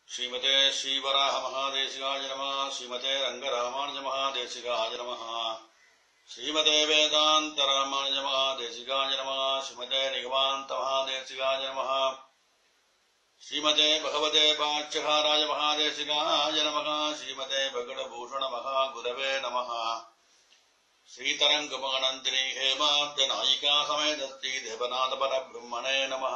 श्रीमते श्रीवराह महादेशिकाय नमः श्रीमते रङ्गरामानुज महादेशिकाय नमः श्रीमते वेदान्त रामानुज महादेशिकाय नमः श्रीमते निगमान्त महादेशिकाय नमः श्रीमते भगवते पाच्यहाराय महादेशिकाय नमः श्रीमते भगडभूषण महागुरवे नमः श्रीतरङ्गमगनन्दिनी हेमाब्जनायिका समेतस्ति देवनाथपरब्रह्मणे नमः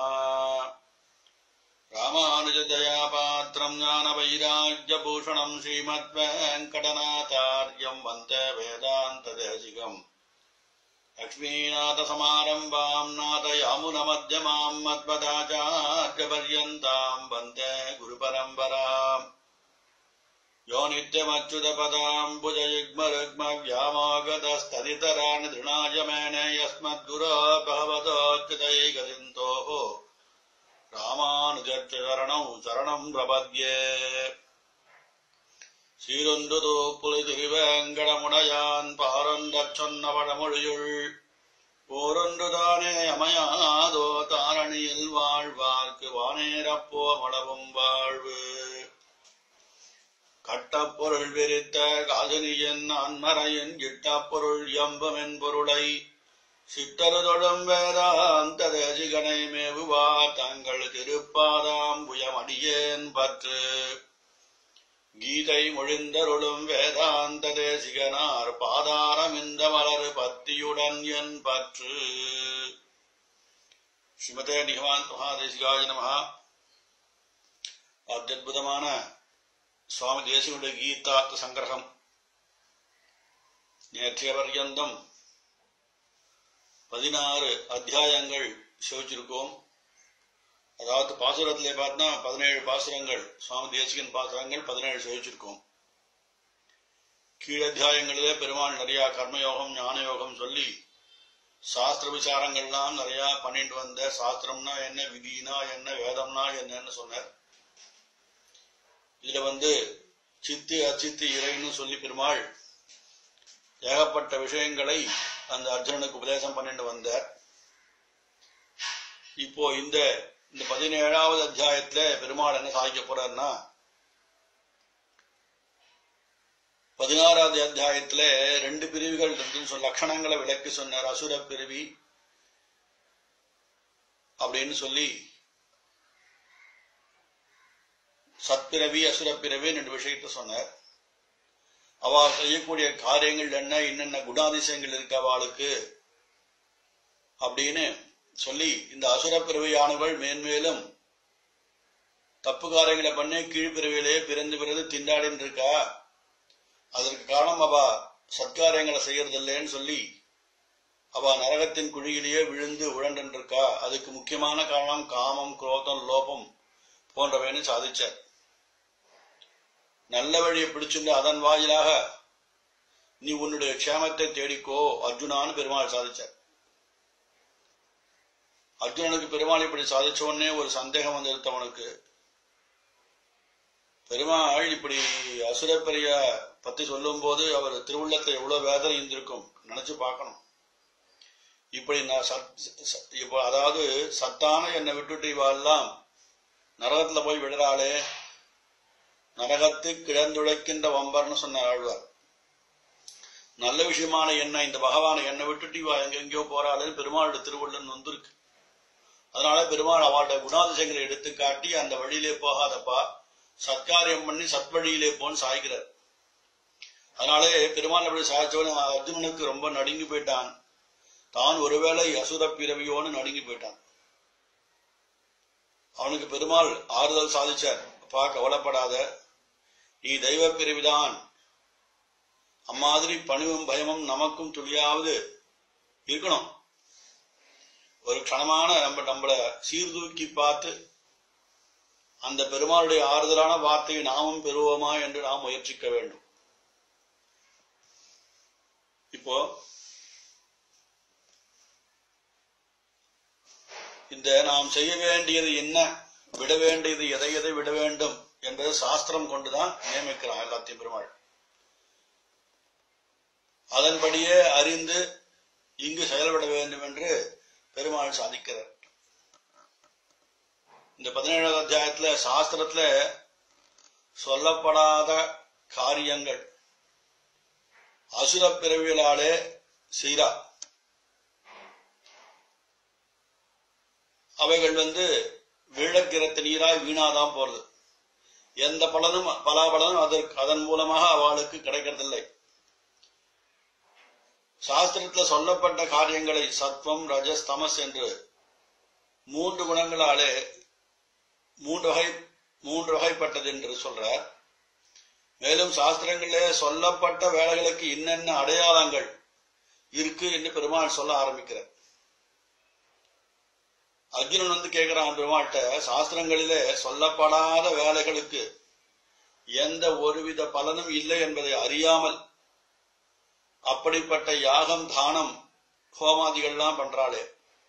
रामानुजदयापात्रम् ज्ञानवैराग्यभूषणम् श्रीमद्वेङ्कटनाथार्यम् वन्दे वेदान्तदेशिकम् लक्ष्मीनाथसमारम्भाम् नाथयामुनमध्यमाम् मद्वदाचार्यपर्यन्ताम् वन्दे गुरुपरम्पराम् यो नित्यमच्युतपदाम् भुजयुग्मरुग्मव्यामागतस्तदितराणि तृणाय मेने यस्मद्गुरो भगवतोच्युतैकसिन्धोः ராமானுஜரணौ சரணம் பிரபத்யே சீரொன்றுதோ புலி திருவேங்கடமுடையான் பாரொன்றச் சொன்ன பழமொழியுள் போரொன்றுதானே அமையாதோ தாரணியில் வாழ்வார்க்கு வானேரப்போ மடவும் வாழ்வு கட்டப்பொருள் விரித்த காதனியன் அன்மறையின் கிட்டப்பொருள் எம்பமென் பொருளை சித்தருதொழும் வேதாந்த தேசிகனை மேவுவா தங்கள் திருப்பாதாம் புயமடியேன் பற்று கீதை மொழிந்தருளும் வேதாந்த தேசிகனார் பாதாரம் இந்த மலர் பத்தியுடன் என் பற்று ஸ்ரீமதே நிகவான் மகாதேசிகாய நமகா அத்யுதமான சுவாமி தேசிகனுடைய கீதார்த்த சங்கிரகம் நேற்றைய பர்யந்தம் பதினாறு அத்தியாயங்கள் சிவச்சிருக்கோம் அதாவது பாசுரத்திலே பார்த்தா பதினேழு பாசுரங்கள் சுவாமி தேசிகன் பாசுரங்கள் பதினேழு சிவச்சிருக்கோம் கீழத்தியாயங்களிலே பெருமாள் நிறைய கர்மயோகம் ஞான யோகம் சொல்லி சாஸ்திர விசாரங்கள்லாம் நிறைய பண்ணிட்டு வந்த சாஸ்திரம்னா என்ன விதினா என்ன வேதம்னா என்னன்னு சொன்னார் இதுல வந்து சித்து அச்சித்து இறைன்னு சொல்லி பெருமாள் ஏகப்பட்ட விஷயங்களை அந்த அர்ஜுனனுக்கு உபதேசம் பண்ணிட்டு வந்தார் இப்போ இந்த இந்த பதினேழாவது அத்தியாயத்துல பெருமாள் என்ன சாதிக்க போறாருன்னா பதினாறாவது அத்தியாயத்துல ரெண்டு பிரிவுகள் இருக்குன்னு சொல்ல லட்சணங்களை விளக்கி சொன்னார் அசுர பிரிவி அப்படின்னு சொல்லி சத்பிறவி அசுரப்பிறவி ரெண்டு விஷயத்த சொன்னார் அவ செய்யக்கூடிய காரியங்கள் என்ன என்னென்ன குணாதிசயங்கள் இருக்கு அவளுக்கு அப்படின்னு சொல்லி இந்த அசுர பிறவியானவள் மேன்மேலும் தப்பு காரியங்களை பண்ணி கீழ்பிறவியிலே பிறந்து பிறந்து திண்டாடின்னு இருக்கா அதற்கு காரணம் அவ சத்காரியங்களை செய்யறது இல்லைன்னு சொல்லி அவ நரகத்தின் குழியிலேயே விழுந்து உழண்டு இருக்கா அதுக்கு முக்கியமான காரணம் காமம் குரோதம் லோபம் போன்றவைன்னு சாதிச்சார் நல்ல வழியை பிடிச்சிருந்து அதன் வாயிலாக நீ உன்னுடைய க்ஷேமத்தை தேடிக்கோ அர்ஜுனான்னு பெருமாள் சாதிச்சார் அர்ஜுனனுக்கு பெருமாள் இப்படி சாதிச்ச உடனே ஒரு சந்தேகம் வந்திருத்த அவனுக்கு பெருமாள் இப்படி அசுரப்பெரிய பத்தி சொல்லும் போது அவர் திருவுள்ளத்தை எவ்வளவு வேதனை இருந்திருக்கும் நினைச்சு பார்க்கணும் இப்படி நான் சத் இப்போ அதாவது சத்தான என்னை விட்டுட்டு இவாள்லாம் நரகத்துல போய் விடுறாளே நரகத்து கிழந்துழைக்கின்ற வம்பர்னு சொன்ன ஆழ்வார் நல்ல விஷயமான எண்ணெய் இந்த பகவானை என்னை விட்டுட்டு இவா எங்கெங்கயோ போறாளேன்னு பெருமாளோட திருவள்ளன் வந்திருக்கு அதனால பெருமாள் அவளோட குணாதிசயங்களை எடுத்து காட்டி அந்த வழியிலே போகாதப்பா சத்காரியம் பண்ணி சத்வழியிலே போன்னு சாய்கிறார் அதனாலே பெருமாள் அப்படி சாய்ச்சவன அர்ஜுனனுக்கு ரொம்ப நடுங்கி போயிட்டான் தான் ஒருவேளை அசுர பிறவியோன்னு நடுங்கி போயிட்டான் அவனுக்கு பெருமாள் ஆறுதல் சாதிச்சார் அப்பா கவலைப்படாத நீ தெய்வ பிரிவிதான் அம்மாதிரி பணிவும் பயமும் நமக்கும் துளியாவது இருக்கணும் ஒரு க்ஷணமான நம்ம நம்மள சீர்தூக்கி பார்த்து அந்த பெருமாளுடைய ஆறுதலான வார்த்தையை நாமும் பெறுவோமா என்று நாம் முயற்சிக்க வேண்டும் இப்போ இந்த நாம் செய்ய வேண்டியது என்ன விட வேண்டியது எதை எதை விட வேண்டும் என்பது சாஸ்திரம் கொண்டுதான் நியமிக்கிறான் எல்லாத்தையும் பெருமாள் அதன்படியே அறிந்து இங்கு செயல்பட வேண்டும் என்று பெருமாள் சாதிக்கிறார் இந்த பதினேழாவது அத்தியாயத்துல சாஸ்திரத்துல சொல்லப்படாத காரியங்கள் அசுர பிறவிகளாலே செய்றா அவைகள் வந்து விழக்கிறத்த நீராய் வீணாதான் போறது எந்த பலனும் பலாபலனும் அதற்கு அதன் மூலமாக அவளுக்கு கிடைக்கிறதில்லை சாஸ்திரத்துல சொல்லப்பட்ட காரியங்களை சத்வம் ரஜஸ் தமஸ் என்று மூன்று குணங்களாலே மூன்று வகை மூன்று வகைப்பட்டது என்று சொல்றார் மேலும் சாஸ்திரங்களிலே சொல்லப்பட்ட வேலைகளுக்கு என்னென்ன அடையாளங்கள் இருக்கு என்று பெருமாள் சொல்ல ஆரம்பிக்கிறார் அர்ஜுனன் வந்து கேட்கிறான் பெருமாள்கிட்ட சாஸ்திரங்களிலே சொல்லப்படாத வேலைகளுக்கு எந்த ஒருவித பலனும் இல்லை என்பதை அறியாமல் அப்படிப்பட்ட யாகம் தானம் ஹோமாதிகள்லாம் பண்றாளே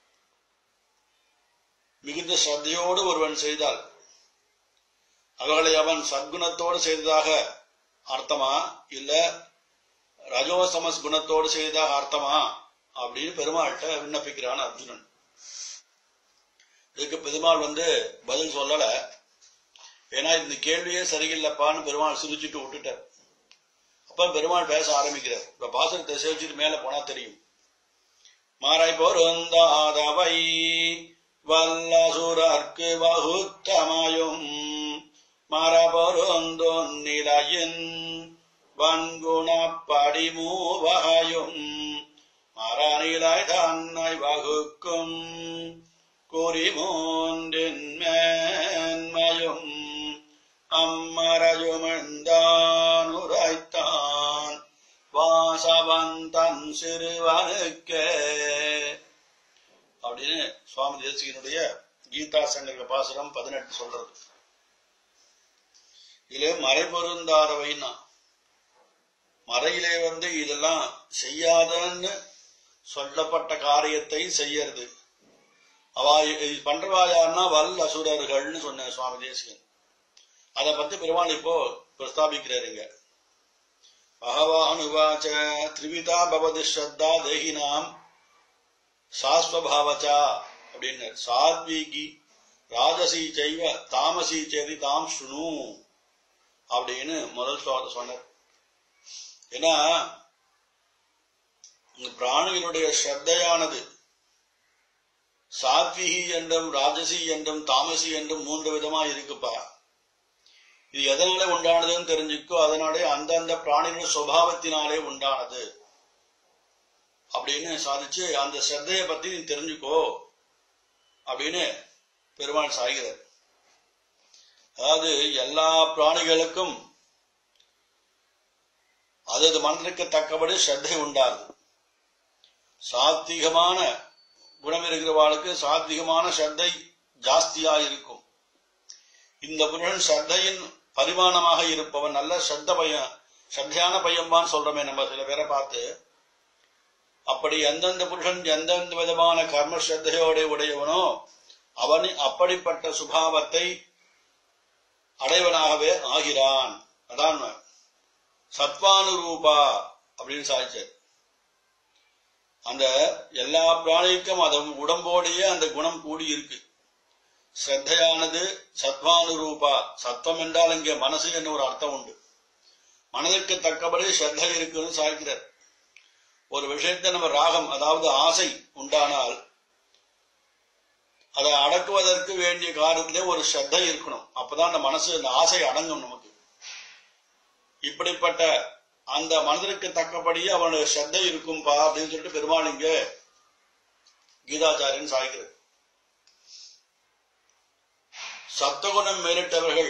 மிகுந்த ஸ்ரத்தையோடு ஒருவன் செய்தால் அவர்களை அவன் சத்குணத்தோடு செய்ததாக அர்த்தமா இல்ல ரஜோசமஸ் குணத்தோடு செய்ததாக அர்த்தமா அப்படின்னு பெருமாள்கிட்ட விண்ணப்பிக்கிறான் அர்ஜுனன் இதுக்கு பெருமாள் வந்து பதில் சொல்லல ஏன்னா இந்த கேள்வியே சரியில்லைப்பான்னு பெருமாள் சிரிச்சுட்டு விட்டுட்டார் அப்ப பெருமாள் பேச ஆரம்பிக்கிறார் இப்ப பாசனத்தை சேவிச்சுட்டு மேல போனா தெரியும் மறை பொருந்தாதவை வல்லசுரர்க்கு வகுத்தமாயும் மரபொருந்தொன்னிலையின் வன்குணப்படி மூவகையும் மரநிலை தன்னை வகுக்கும் குறி மூன்றின் மேன்மையும் அம்மரஜுமழ்ந்தான் உரைத்தான் வாசவந்தன் சிறுவனுக்கே அப்படின்னு சுவாமி தேசிகனுடைய கீதா சங்கர பாசுரம் பதினெட்டு சொல்றது இதுல மறை பொருந்தாதவைன்னா மறையிலே வந்து இதெல்லாம் செய்யாதன்னு சொல்லப்பட்ட காரியத்தை செய்யறது அவா இது பண்றவா யாருன்னா வல் அசுரர்கள்னு சொன்ன சுவாமி தேசிகன் அதை பத்தி பெருமாள் இப்போ பிரஸ்தாபிக்கிறாருங்க பகவானுவாச்ச திரிவிதா பவதி ஸ்ரத்தா தேகினாம் சாஸ்வபாவச்சா அப்படின்னு சாத்வீகி ராஜசி செய்வ தாமசி சேதி தாம் சுனு அப்படின்னு முதல் ஸ்லோகத்தை சொன்னார் ஏன்னா இந்த பிராணிகளுடைய ஸ்ரத்தையானது சாத்விகி என்றும் ராஜசி என்றும் தாமசி என்றும் மூன்று விதமா இருக்குப்பா இது எதனால உண்டானதுன்னு தெரிஞ்சுக்கோ அதனாலே அந்தந்த பிராணிகள் சுவாவத்தினாலே உண்டானது அப்படின்னு சாதிச்சு அந்த ஸ்ரத்தைய பத்தி நீ தெரிஞ்சுக்கோ அப்படின்னு பெருமாள் சாய்கிறார் அதாவது எல்லா பிராணிகளுக்கும் அதது மனதிற்கு தக்கபடி ஸ்ரத்தை உண்டாகுது சாத்விகமான குணம் இருக்கிறவாளுக்கு சாத்விகமான ஸ்ரத்தை ஜாஸ்தியா இருக்கும் இந்த புருஷன் ஸ்ரத்தையின் பரிமாணமாக இருப்பவன் நல்ல ஸ்ரத்த பையன் ஸ்ரத்தையான பையன்பான்னு சொல்றோமே நம்ம சில பேரை பார்த்து அப்படி எந்தெந்த புருஷன் எந்தெந்த விதமான கர்ம ஸ்ரத்தையோட உடையவனோ அவன் அப்படிப்பட்ட சுபாவத்தை அடைவனாகவே ஆகிறான் அதான் சத்வானுரூபா அப்படின்னு சாதிச்சார் அந்த எல்லா பிராணிக்கும் அதன் உடம்போடையே அந்த குணம் கூடி இருக்கு ஸ்ரத்தையானது சத்வானுரூபா சத்வம் என்றால் இங்கே மனசு என்ன ஒரு அர்த்தம் உண்டு மனதிற்கு தக்கபடி ஸ்ரத்தை இருக்குன்னு சாய்க்கிறார் ஒரு விஷயத்தை நம்ம ராகம் அதாவது ஆசை உண்டானால் அதை அடக்குவதற்கு வேண்டிய காரியத்திலே ஒரு ஸ்ரத்தை இருக்கணும் அப்பதான் அந்த மனசு அந்த ஆசை அடங்கும் நமக்கு இப்படிப்பட்ட அந்த மனதிற்கு தக்கபடியே அவனுடைய ஸ்ரத்தை இருக்கும்பா அப்படின்னு சொல்லிட்டு பெருமாள் இங்க கீதாச்சாரியன் சாய்க்கிறது சத்துவகுணம் மேலிட்டவர்கள்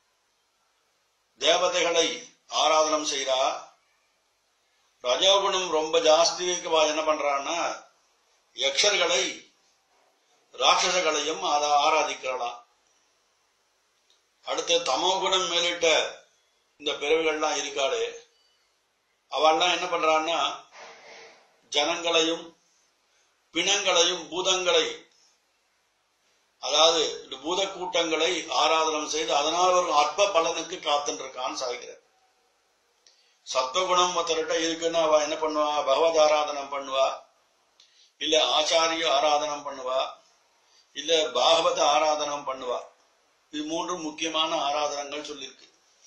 தேவதைகளை ஆராதனம் செய்றா ரஜோகுணம் ரொம்ப ஜாஸ்தி இருக்கவா என்ன பண்றான்னா யக்ஷர்களை ராட்சசங்களையும் அதை ஆராதிக்கலாம் அடுத்து தமோகுணம் மேலிட்ட இந்த பிறவிகள்லாம் இருக்காளே அவள்லாம் என்ன பண்றான்னா ஜனங்களையும் பிணங்களையும் பூதங்களை அதாவது இந்த பூத கூட்டங்களை ஆராதனம் செய்து அதனால் ஒரு அற்ப பலனுக்கு காத்துருக்கான்னு சாய்கிறார் சத்துவகுணம் ஒருத்தர்கிட்ட இருக்குன்னா அவ என்ன பண்ணுவா பகவத் ஆராதனம் பண்ணுவா இல்ல ஆச்சாரிய ஆராதனம் பண்ணுவா இல்ல பாகவத ஆராதனம் பண்ணுவா இது மூன்று முக்கியமான ஆராதனங்கள் சொல்லியிருக்கு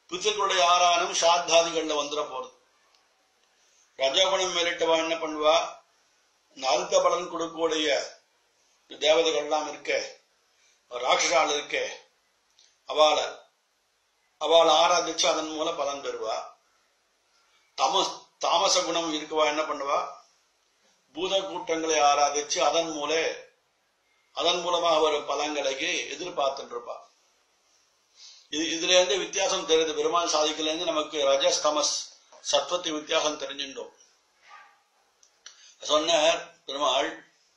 பித்திருக்களுடைய ஆராதனம் சாத்தாதிகள்ல வந்துட போறது ரஜகுணம் மேலிட்டவா என்ன பண்ணுவா இந்த அல்ப பலன் கொடுக்கக்கூடிய தேவதைகள் எல்லாம் இருக்க ராட்சசால் இருக்க அவளை அவளை ஆராதிச்சு அதன் மூலம் பலன் பெறுவா தமஸ் தாமச குணம் இருக்குவா என்ன பண்ணுவா பூத கூட்டங்களை ஆராதிச்சு அதன் மூல அதன் மூலமாக வரும் பலன்களுக்கு எதிர்பார்த்துட்டு இருப்பா இது இதுல இருந்து வித்தியாசம் தெரியுது பெருமாள் சாதிக்கல இருந்து நமக்கு ரஜஸ் தமஸ் சத்வத்தை வித்தியாசம் தெரிஞ்சுட்டோம் சொன்னார் பெருமாள்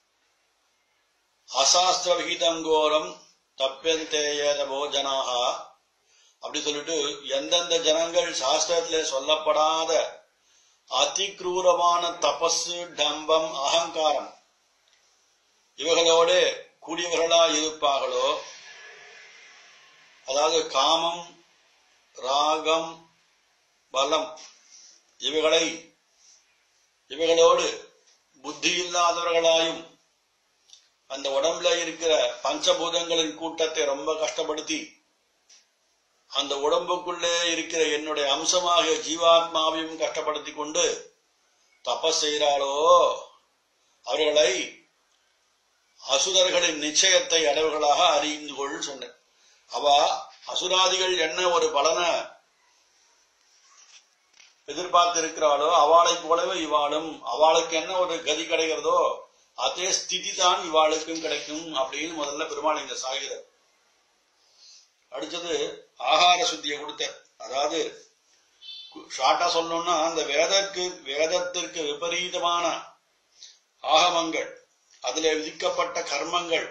அசாஸ்திர விகிதம் கோரம் தப்பெந்தேயத போஜனாக அப்படி சொல்லிட்டு எந்தெந்த ஜனங்கள் சாஸ்திரத்திலே சொல்லப்படாத அதிக்ரூரமான தபசு டம்பம் அகங்காரம் இவர்களோடு கூடியவர்களா இருப்பார்களோ அதாவது காமம் ராகம் பலம் இவைகளை இவைகளோடு புத்தி இல்லாதவர்களாயும் அந்த உடம்புல இருக்கிற பஞ்சபூதங்களின் கூட்டத்தை ரொம்ப கஷ்டப்படுத்தி அந்த உடம்புக்குள்ளே இருக்கிற என்னுடைய அம்சமாக ஜீவாத்மாவையும் கஷ்டப்படுத்தி கொண்டு தபஸ் செய்கிறாளோ அவர்களை அசுரர்களின் நிச்சயத்தை அடைவுகளாக அறிந்து கொள் சொன்ன அவ அசுராதிகள் என்ன ஒரு பலனை எதிர்பார்த்து இருக்கிறாளோ அவளை போலவே இவாளும் அவளுக்கு என்ன ஒரு கதி கிடைக்கிறதோ அதே ஸ்திதி தான் இவாளுக்கும் கிடைக்கும் அப்படின்னு முதல்ல பெருமாள் இங்க சாகிறார் அடுத்தது ஆகார சுத்தியை கொடுத்த அதாவது ஷார்ட்டா சொல்லணும்னா அந்த வேதற்கு வேதத்திற்கு விபரீதமான ஆகமங்கள் அதிலே விதிக்கப்பட்ட கர்மங்கள்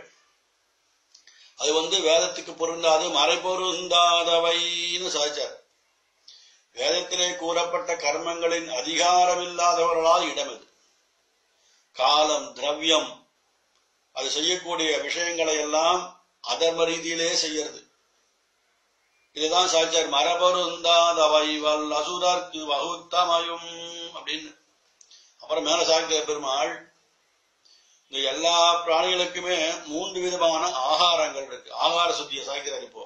அது வந்து வேதத்துக்கு பொருந்தாது மறை பொருந்தாதவைன்னு சாதிச்சார் வேதத்திலே கூறப்பட்ட கர்மங்களின் அதிகாரமில்லாதவர்களால் இடம் இது காலம் திரவியம் அது செய்யக்கூடிய விஷயங்களை எல்லாம் அதர்ம ரீதியிலே செய்யறது இதுதான் சாட்சியார் மரபருந்தாதவை வல் அசுரர்க்கு வகுத்தமையும் அப்படின்னு அப்புறம் மேல சாக்கிய பெருமாள் இந்த எல்லா பிராணிகளுக்குமே மூன்று விதமான ஆகாரங்கள் இருக்கு ஆகார சுத்திய சாய்க்கிறார் இப்போ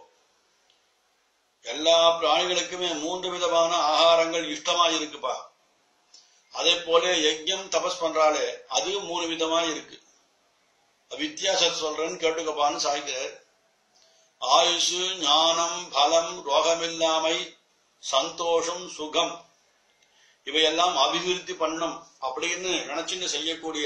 எல்லா பிராணிகளுக்குமே மூன்று விதமான ஆகாரங்கள் இஷ்டமா இருக்குப்பா அதே போல யஜ்யம் தபஸ் பண்றாலே அது மூணு விதமா இருக்கு வித்தியாசம் சொல்றேன்னு கேட்டுக்கப்பான்னு சாய்க்கிறார் ஆயுசு ஞானம் பலம் ரோகமில்லாமை சந்தோஷம் சுகம் இவையெல்லாம் அபிவிருத்தி பண்ணும் அப்படின்னு நினைச்சுன்னு செய்யக்கூடிய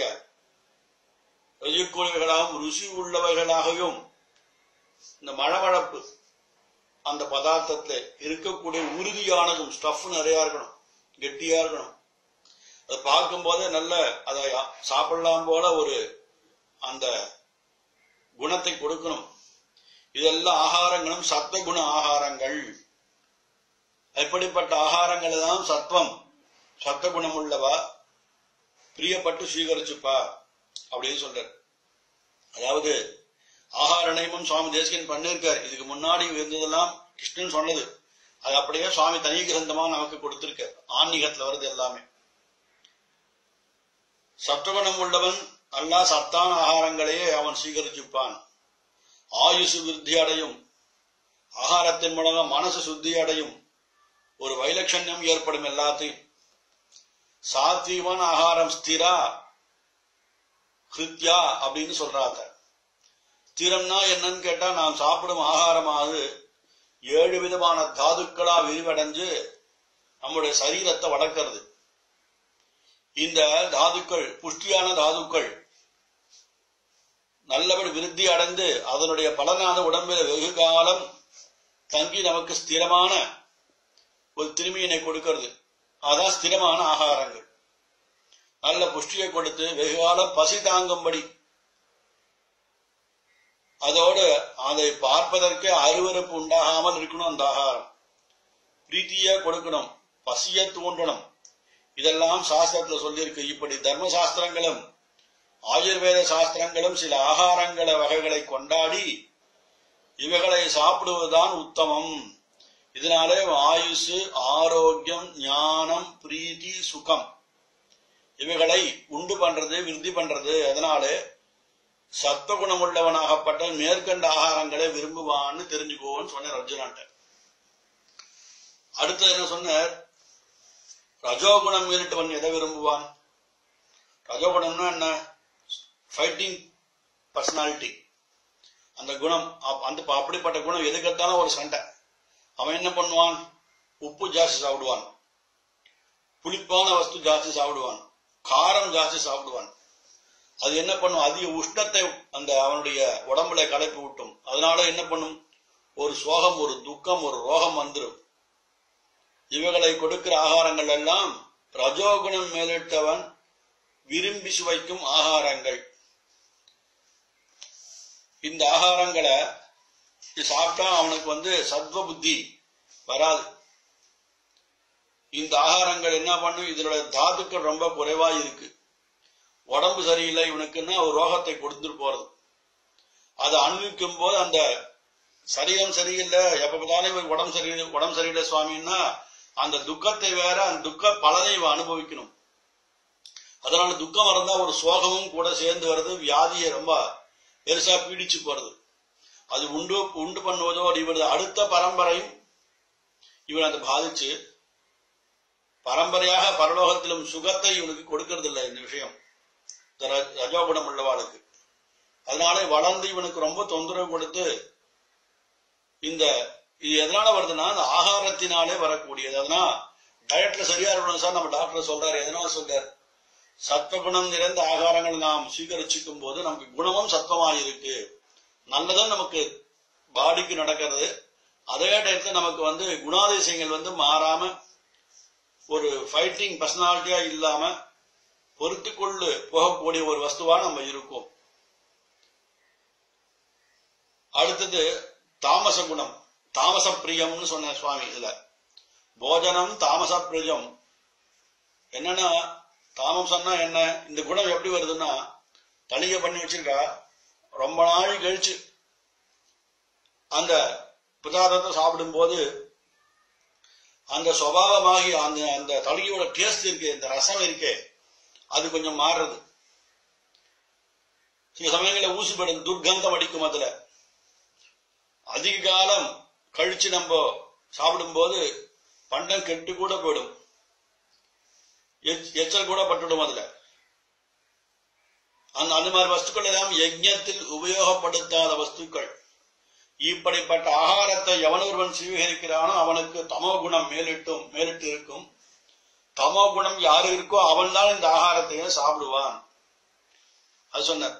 செய்யக்கூடியவர்களாகவும் ருசி உள்ளவைகளாகவும் இந்த மழவழப்பு அந்த பதார்த்தத்துல இருக்கக்கூடிய உறுதியானதும் ஸ்டஃப் நிறைய இருக்கணும் கெட்டியா இருக்கணும் அதை பார்க்கும் போதே நல்ல அதை சாப்பிடலாம் போல ஒரு அந்த குணத்தை கொடுக்கணும் இதெல்லாம் ஆகாரங்களும் சத்வகுண ஆகாரங்கள் எப்படிப்பட்ட ஆகாரங்கள் தான் சத்வம் சத்வகுணம் உள்ளவா பிரியப்பட்டு ஸ்வீகரிச்சுப்பா அப்படின்னு சொல்றார் அதாவது ஆகார நியமம் சுவாமி தேசிகன் பண்ணிருக்கார் இதுக்கு முன்னாடி இருந்ததெல்லாம் கிருஷ்ணன் சொன்னது அது அப்படியே சுவாமி தனி கிரந்தமா நமக்கு கொடுத்திருக்கார் ஆன்மீகத்துல வருது எல்லாமே சத்துவகுணம் உள்ளவன் அல்லா சத்தான ஆகாரங்களையே அவன் சீகரிச்சுப்பான் ஆயுசு விருத்தி அடையும் ஆகாரத்தின் மூலமா மனசு சுத்தி அடையும் ஒரு வைலட்சண்யம் ஏற்படும் எல்லாத்தையும் சாத்வீகமான ஆகாரம் ஸ்திரா கிருத்யா அப்படின்னு சொல்றாங்க ஸ்திரம்னா என்னன்னு கேட்டா நாம் சாப்பிடும் ஆகாரமாவது ஏழு விதமான தாதுக்களா விரிவடைஞ்சு நம்முடைய சரீரத்தை வளர்க்கிறது இந்த தாதுக்கள் புஷ்டியான தாதுக்கள் நல்லபடி விருத்தி அடைந்து அதனுடைய பலனான உடம்பில் வெகு காலம் தங்கி நமக்கு ஸ்திரமான ஒரு திரும்பியினை கொடுக்கிறது அதான் ஸ்திரமான ஆகாரங்கள் நல்ல புஷ்டியை கொடுத்து வெகு காலம் பசி தாங்கும்படி அதோடு அதை பார்ப்பதற்கே அருவறுப்பு உண்டாகாமல் இருக்கணும் அந்த ஆகாரம் பிரீத்தியா கொடுக்கணும் பசிய தூண்டணும் இதெல்லாம் சாஸ்திரத்துல சொல்லியிருக்கு இப்படி தர்ம சாஸ்திரங்களும் ஆயுர்வேத சாஸ்திரங்களும் சில ஆகாரங்கள வகைகளை கொண்டாடி இவைகளை சாப்பிடுவதுதான் உத்தமம் இதனாலே ஆயுசு ஆரோக்கியம் ஞானம் பிரீத்தி சுகம் இவைகளை உண்டு பண்றது விருத்தி பண்றது அதனாலே சத்துவகுணம் உள்ளவனாகப்பட்ட மேற்கண்ட ஆகாரங்களை விரும்புவான்னு தெரிஞ்சுக்கோன்னு சொன்ன அர்ஜுனாட்ட அடுத்தது என்ன சொன்னார் ரஜோகுணம் மீறிட்டவன் எதை விரும்புவான் ரஜோகுணம்னா என்ன ஃபைட்டிங் பர்சனாலிட்டி அந்த குணம் அப்- அந்த ப- அப்படிப்பட்ட குணம் எதுக்கெடுத்தாலும் ஒரு சண்டை அவன் என்ன பண்ணுவான் உப்பு ஜாஸ்தி சாப்பிடுவான் புளிப்பான வஸ்து ஜாஸ்தி சாப்பிடுவான் காரம் ஜாஸ்தி சாப்பிடுவான் அது என்ன பண்ணும் அதிக உஷ்ணத்தை அந்த அவனுடைய உடம்புல கலப்பி விட்டும் அதனால என்ன பண்ணும் ஒரு சோகம் ஒரு துக்கம் ஒரு ரோகம் வந்துடும் இவைகளை கொடுக்கிற ஆகாரங்கள் எல்லாம் ரஜோகுணம் மேலிட்டவன் விரும்பி சுவைக்கும் ஆகாரங்கள் இந்த ஆகாரங்களை சாப்பிட்டா அவனுக்கு வந்து சத்வ புத்தி வராது இந்த ஆகாரங்கள் என்ன பண்ணும் இதனுடைய தாதுக்கள் ரொம்ப குறைவா இருக்கு உடம்பு சரியில்லை இவனுக்குன்னா ஒரு ரோகத்தை கொடுத்துட்டு போறது அதை அனுபவிக்கும் போது அந்த சரீரம் சரியில்லை எப்ப பார்த்தாலும் இவன் உடம்பு சரியில்லை உடம்பு சரியில்லை சுவாமின்னா அந்த துக்கத்தை வேற அந்த துக்க பலனை இவன் அனுபவிக்கணும் அதனால துக்கம் இருந்தா ஒரு சோகமும் கூட சேர்ந்து வருது வியாதியை ரொம்ப பெருசா பீடிச்சு போறது அது உண்டு உண்டு பண்ணுவதோடு இவரது அடுத்த பரம்பரையும் இவன் அதை பாதிச்சு பரம்பரையாக பரலோகத்திலும் சுகத்தை இவனுக்கு கொடுக்கறது இல்லை இந்த விஷயம் இந்த ர- ரஜோகுணம் உள்ளவாளுக்கு அதனால வளர்ந்து இவனுக்கு ரொம்ப தொந்தரவு கொடுத்து இந்த இது எதனால வருதுன்னா இந்த ஆகாரத்தினாலே வரக்கூடியது அதனால டயட்ல சரியா இருக்கணும் சார் நம்ம டாக்டர் சொல்றாரு எதனால சொல்றாரு சத்வகுணம் நிறைந்த ஆகாரங்கள் நாம் சீகரிச்சுக்கும் போது நமக்கு குணமும் சத்வமா இருக்கு நல்லதும் நமக்கு பாடிக்கு நடக்கிறது அதே டயத்துல நமக்கு வந்து குணாதிசயங்கள் வந்து மாறாம ஒரு ஃபைட்டிங் பர்சனாலிட்டியா இல்லாம பொறுத்துக்கொண்டு போகக்கூடிய ஒரு வஸ்துவா நம்ம இருக்கோம் அடுத்தது தாமச குணம் தாமச பிரியம்னு சொன்ன சுவாமி இதுல போஜனம் தாமச பிரியம் என்னன்னா தாமசம்னா என்ன இந்த குணம் எப்படி வருதுன்னா தணிகை பண்ணி வச்சிருக்கா ரொம்ப நாள் கழிச்சு அந்த பிரசாதத்தை சாப்பிடும்போது அந்த சுவாவமாகி அந்த அந்த தளிகையோட டேஸ்ட் இருக்கு இந்த ரசம் இருக்கே அது கொஞ்சம் மாறுறது சில சமயங்களில் ஊசிப்படும் துர்க்கந்தம் அடிக்கும் அதுல அதிக காலம் கழிச்சு நம்ம சாப்பிடும்போது பண்டம் கெட்டு கூட போயிடும் எச்- எச்சல் கூட பட்டுடும் அதுல அந்த அந்த மாதிரி வஸ்துக்கள் எல்லாம் யஜ்ஞத்தில் உபயோகப்படுத்தாத வஸ்துக்கள் இப்படிப்பட்ட ஆகாரத்தை எவனொருவன் சுவீகரிக்கிறானோ அவனுக்கு தமோ குணம் மேலிட்டும் மேலிட்டு இருக்கும் தமோ குணம் யாரு இருக்கோ அவன் தான் இந்த ஆகாரத்தையே சாப்பிடுவான் அது சொன்னார்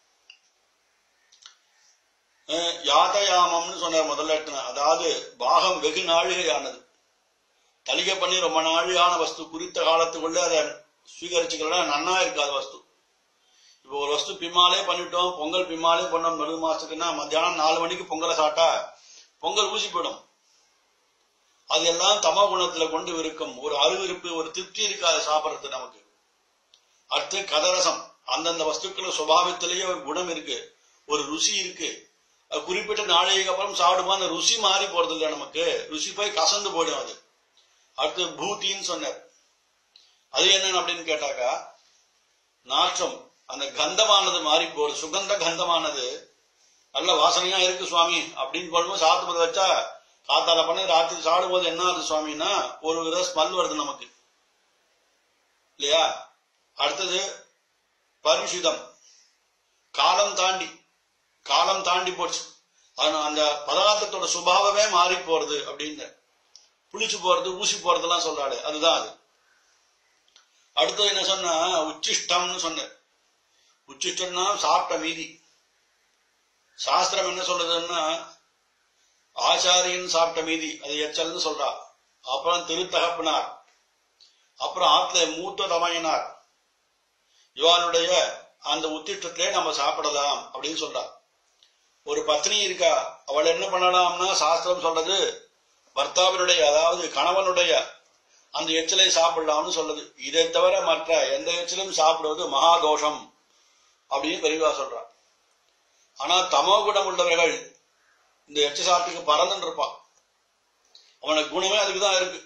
அஹ் யாதயாமம்னு சொன்னார் முதல்ல அதாவது பாகம் வெகு நாழிகையானது தலிகை பண்ணி ரொம்ப நாழியான வஸ்து குறித்த காலத்துக்குள்ள அதை ஸ்வீகரிச்சுக்கலாம் நன்னா இருக்காது வஸ்து இப்போ ஒரு வஸ்து பின்னாலே பண்ணிட்டோம் பொங்கல் பின்னாலே பண்ணோம் நடு மாசத்துக்குன்னா மத்தியானம் நாலு மணிக்கு பொங்கலை சாப்பிட்டா பொங்கல் ஊசி போயிடும் அது எல்லாம் தமோ குணத்துல கொண்டு இருக்கும் ஒரு அருவிருப்பு ஒரு திருப்தி இருக்காது சாப்பிடுறது நமக்கு அடுத்து கதரசம் அந்தந்த வஸ்துக்கள் சுபாவத்திலேயே ஒரு குணம் இருக்கு ஒரு ருசி இருக்கு அது குறிப்பிட்ட நாளைக்கு அப்புறம் சாப்பிடுமா அந்த ருசி மாறி போறது இல்லை நமக்கு ருசி போய் கசந்து போயிடும் அது அடுத்து பூத்தின்னு சொன்னார் அது என்னன்னு அப்படின்னு கேட்டாக்கா நாற்றம் அந்த கந்தமானது மாறி போகுது சுகந்த கந்தமானது நல்ல வாசனையா இருக்கு சுவாமி அப்படின்னு போடும்போது சாப்பிட்டு போது வச்சா காத்தால பண்ணி ராத்திரி சாப்பிடும்போது என்ன ஆகுது சுவாமின்னா ஒரு வித ஸ்மெல் வருது நமக்கு இல்லையா அடுத்தது பரிசுதம் காலம் தாண்டி காலம் தாண்டி போச்சு அது அந்த பதார்த்தத்தோட சுபாவமே மாறி போறது அப்படின்னு புளிச்சு போறது ஊசி போறதெல்லாம் சொல்றாரு அதுதான் அது அடுத்தது என்ன சொன்னா உச்சிஷ்டம்னு சொன்ன உச்சிஷ்டம்னா சாப்பிட்ட மீதி சாஸ்திரம் என்ன சொல்றதுன்னா ஆச்சாரியன் சாப்பிட்ட மீதி அது எச்சல்னு சொல்றா அப்புறம் திருத்தகப்பனார் அப்புறம் ஆத்துல மூத்த தமையனார் இவாளுடைய அந்த உத்திஷ்டத்திலே நம்ம சாப்பிடலாம் அப்படின்னு சொல்றா ஒரு பத்னி இருக்கா அவள் என்ன பண்ணலாம்னா சாஸ்திரம் சொல்றது பர்த்தாவினுடைய அதாவது கணவனுடைய அந்த எச்சலை சாப்பிடலாம்னு சொல்லுது இதை தவிர மற்ற எந்த எச்சலும் சாப்பிடுவது மகாதோஷம் அப்படின்னு பெரியவா சொல்றா ஆனா தமோ குணம் உள்ளவர்கள் இந்த எச்ச சாப்பிட்டுக்கு பறந்துன்னு இருப்பான் அவனுக்கு குணமே அதுக்குதான் இருக்கு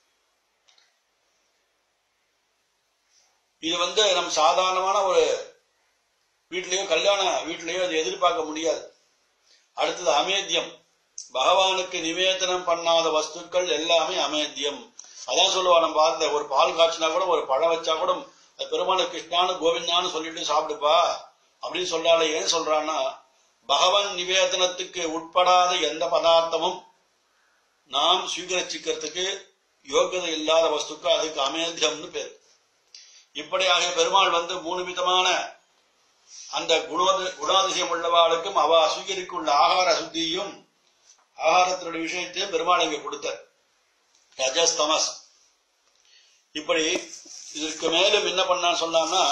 இது வந்து நம்ம சாதாரணமான ஒரு வீட்லயோ கல்யாண வீட்லயோ அது எதிர்பார்க்க முடியாது அடுத்தது அமேத்தியம் பகவானுக்கு நிவேதனம் பண்ணாத வஸ்துக்கள் எல்லாமே அமேத்தியம் அதான் சொல்லுவா நம்ம பார்த்த ஒரு பால் காய்ச்சினா கூட ஒரு பழம் வச்சா கூட அது பெருமான கிருஷ்ணானு கோவிந்தான்னு சொல்லிட்டு சாப்பிடுப்பா அப்படின்னு சொல்றாள் ஏன் சொல்றான்னா பகவான் நிவேதனத்துக்கு உட்படாத எந்த பதார்த்தமும் நாம் சுவீகரிச்சுக்கிறதுக்கு யோகியதை இல்லாத வஸ்துக்கு அதுக்கு அமேத்தியம்னு பேர் இப்படியாக பெருமாள் வந்து மூணு விதமான அந்த குணோத குணாதிசயம் உள்ளவாளுக்கும் அவ சுவீகரிக்குள்ள ஆகார சுத்தியும் ஆகாரத்தினுடைய விஷயத்தையும் பெருமாள் இங்க கொடுத்தார் ரஜஸ் தமஸ் இப்படி இதற்கு மேலும் என்ன பண்ணான்னு சொன்னான்னா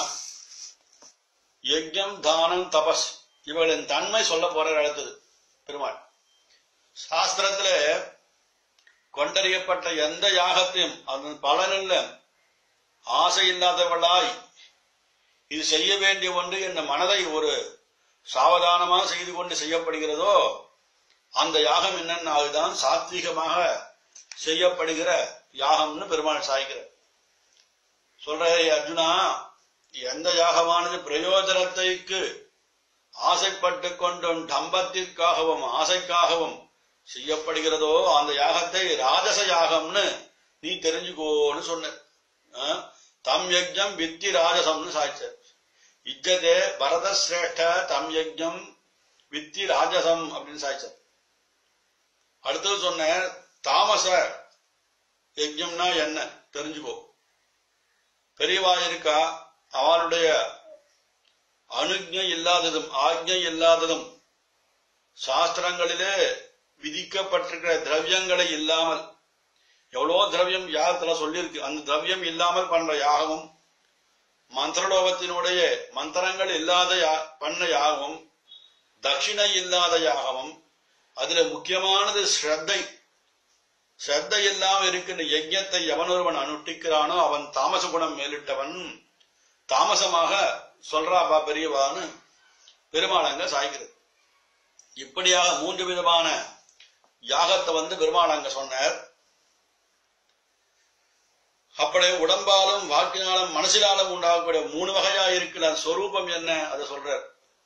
யஜ்யம் தானம் தபஸ் இவர்களின் தன்மை சொல்ல போற அடுத்தது பெருமாள் சாஸ்திரத்துல கொண்டறியப்பட்ட எந்த யாகத்தையும் அதன் பலனில்ல ஆசை இல்லாதவளாய் இது செய்ய வேண்டிய ஒன்று என்ற மனதை ஒரு சாவதானமாக செய்து கொண்டு செய்யப்படுகிறதோ அந்த யாகம் என்னன்னு அதுதான் சாத்வீகமாக செய்யப்படுகிற யாகம்னு பெருமாள் சாய்கிறார் சொல்ற அர்ஜுனா எந்த யாகமானது பிரயோஜனத்தைக்கு ஆசைப்பட்டு கொண்டும் டம்பத்திற்காகவும் ஆசைக்காகவும் செய்யப்படுகிறதோ அந்த யாகத்தை ராஜச யாகம்னு நீ தெரிஞ்சுக்கோன்னு சொன்ன ஆ? தம் யஜ்ஞம் வித்தி ராஜசம்னு சாய்ச்சார் இஜ்ஜதே பரத சிரேஷ்ட தம் யஜ்ஞம் வித்தி ராஜசம் அப்படின்னு சாய்ச்சார் அடுத்தது சொன்ன தாமச யஜ்ஞம்னா என்ன தெரிஞ்சுக்கோ பெரியவா இருக்கா அவளுடைய அனுஜை இல்லாததும் ஆக்ஞை இல்லாததும் சாஸ்திரங்களிலே விதிக்கப்பட்டிருக்கிற திரவியங்களை இல்லாமல் எவ்வளோ திரவியம் யாகத்துல சொல்லியிருக்கு அந்த திரவியம் இல்லாமல் பண்ற யாகமும் மந்திரலோகத்தினுடைய மந்திரங்கள் இல்லாத யா- பண்ண யாகமும் தட்சிணை இல்லாத யாகமும் அதுல முக்கியமானது ஸ்ரத்தை ஸ்ரத்தை இல்லாம இருக்கின்ற யஜ்ஞத்தை எவன் ஒருவன் அனுஷ்டிக்கிறானோ அவன் தாமச குணம் மேலிட்டவன் தாமசமாக சொல்றாப்பா பெரியவான்னு பெருமாளங்க சாய்கிறது இப்படியாக மூன்று விதமான யாகத்தை வந்து பெருமாள் அங்க சொன்னார் அப்படியே உடம்பாலும் வாக்கினாலும் மனசினாலும் உண்டாகக்கூடிய மூணு வகையா இருக்கிற சொரூபம் என்ன அதை சொல்றார்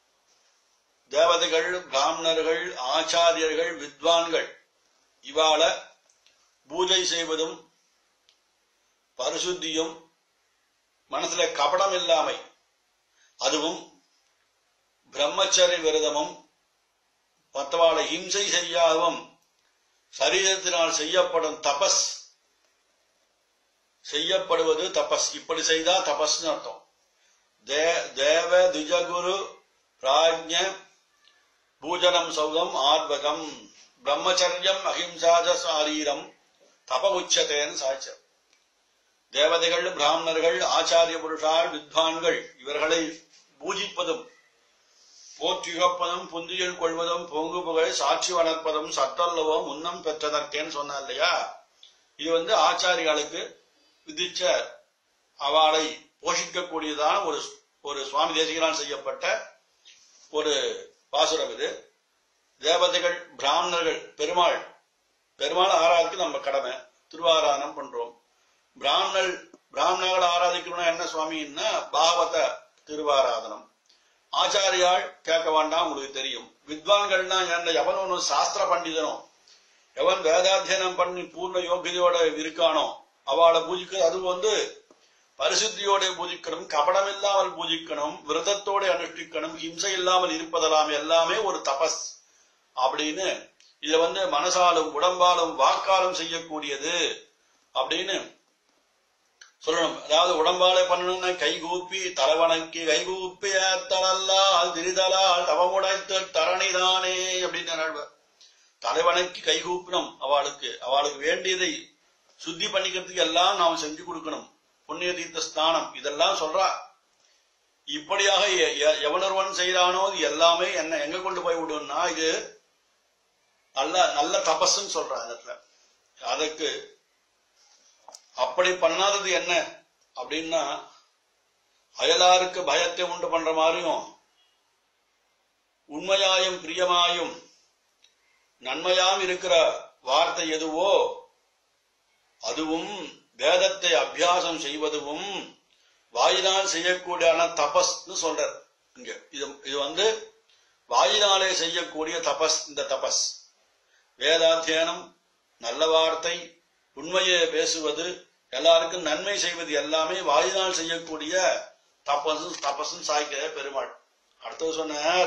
தேவதைகள் பிராமணர்கள் ஆச்சாரியர்கள் வித்வான்கள் இவாள பூஜை செய்வதும் பரிசுத்தியும் மனசுல கபடம் இல்லாமை அதுவும் பிரம்மச்சரிய விரதமும் மற்றவாளை ஹிம்சை செய்யாதவும் சரீரத்தினால் செய்யப்படும் தபஸ் செய்யப்படுவது தபஸ் இப்படி செய்தா தபஸ்னு அர்த்தம் தே- தேவ துஜகுரு பிராஜ்ய பூஜனம் சௌதம் ஆர்வகம் பிரம்மச்சரியம் அஹிம்சாஜ சாரீரம் தப உச்சதேன்னு சாய்ச்சர் தேவதைகள் பிராமணர்கள் ஆச்சாரிய புருஷால் வித்வான்கள் இவர்களை பூஜிப்பதும் போற்றுகப்பதும் புந்தியில் கொள்வதும் பொங்கு புகழ் சாட்சி வளர்ப்பதும் சட்டல்லவோ முன்னம் பெற்றதற்கேன்னு சொன்னா இல்லையா இது வந்து ஆச்சாரிகளுக்கு விதிச்ச அவளை போஷிக்கக்கூடியதான ஒரு ஒரு சுவாமி தேசிகரால் செய்யப்பட்ட ஒரு பாசுரம் இது தேவதைகள் பிராமணர்கள் பெருமாள் பெருமாள் ஆராதிக்கு நம்ம கடமை திருவாராதனம் பண்றோம் பிராமணர் பிராமணர்கள் ஆராதிக்கணும்னா என்ன சுவாமின்னா பாகவத திருவாராதனம் ஆச்சாரியால் கேட்க வேண்டாம் உங்களுக்கு தெரியும் வித்வான்கள்னா என்ன எவன் ஒன்று சாஸ்திர பண்டிதனோ எவன் வேதாத்தியனம் பண்ணி பூர்ண யோகியதையோட இருக்கானோ அவளை பூஜிக்க அது வந்து பரிசுத்தியோட பூஜிக்கணும் கபடம் இல்லாமல் பூஜிக்கணும் விரதத்தோட அனுஷ்டிக்கணும் ஹிம்சை இல்லாமல் இருப்பதெல்லாம் எல்லாமே ஒரு தபஸ் அப்படின்னு இத வந்து மனசாலும் உடம்பாலும் வாக்காலும் செய்யக்கூடியது அப்படின்னு சொல்லணும் அதாவது உடம்பாலே பண்ணணும்னா கைகூப்பி தலைவணக்கி கைகூப்பி ஏத்தலல்லால் திரிதலால் தவமுடைத்து தரணிதானே அப்படின்னு நடுவர் தலைவணக்கி கைகூப்பினோம் அவளுக்கு அவளுக்கு வேண்டியதை சுத்தி பண்ணிக்கிறதுக்கு எல்லாம் நாம் செஞ்சு கொடுக்கணும் புண்ணிய தீர்த்த ஸ்நானம் இதெல்லாம் சொல்றா இப்படியாக எ- எ- எவனொருவன் செய்தானோ இது எல்லாமே என்ன எங்க கொண்டு போய் விடும்னா இது நல்ல நல்ல தபஸ்ன்னு சொல்றா அந்த இடத்துல அதுக்கு அப்படி பண்ணாதது என்ன அப்படின்னா அயலாருக்கு பயத்தை உண்டு பண்ற மாதிரியும் உண்மையாயும் பிரியமாயும் நன்மையாம் இருக்கிற வார்த்தை எதுவோ அதுவும் வேதத்தை அபியாசம் செய்வதும் வாயினால் செய்யக்கூடியான தபஸ்னு சொல்றார் இங்க இது இது வந்து வாயினாலே செய்யக்கூடிய தபஸ் இந்த தபஸ் வேதாத்தியனம் நல்ல வார்த்தை உண்மையை பேசுவது எல்லாருக்கும் நன்மை செய்வது எல்லாமே வாயினால் செய்யக்கூடிய தபசு தபசும் சாய்க்கிற பெருமாள் அடுத்தது சொன்னார்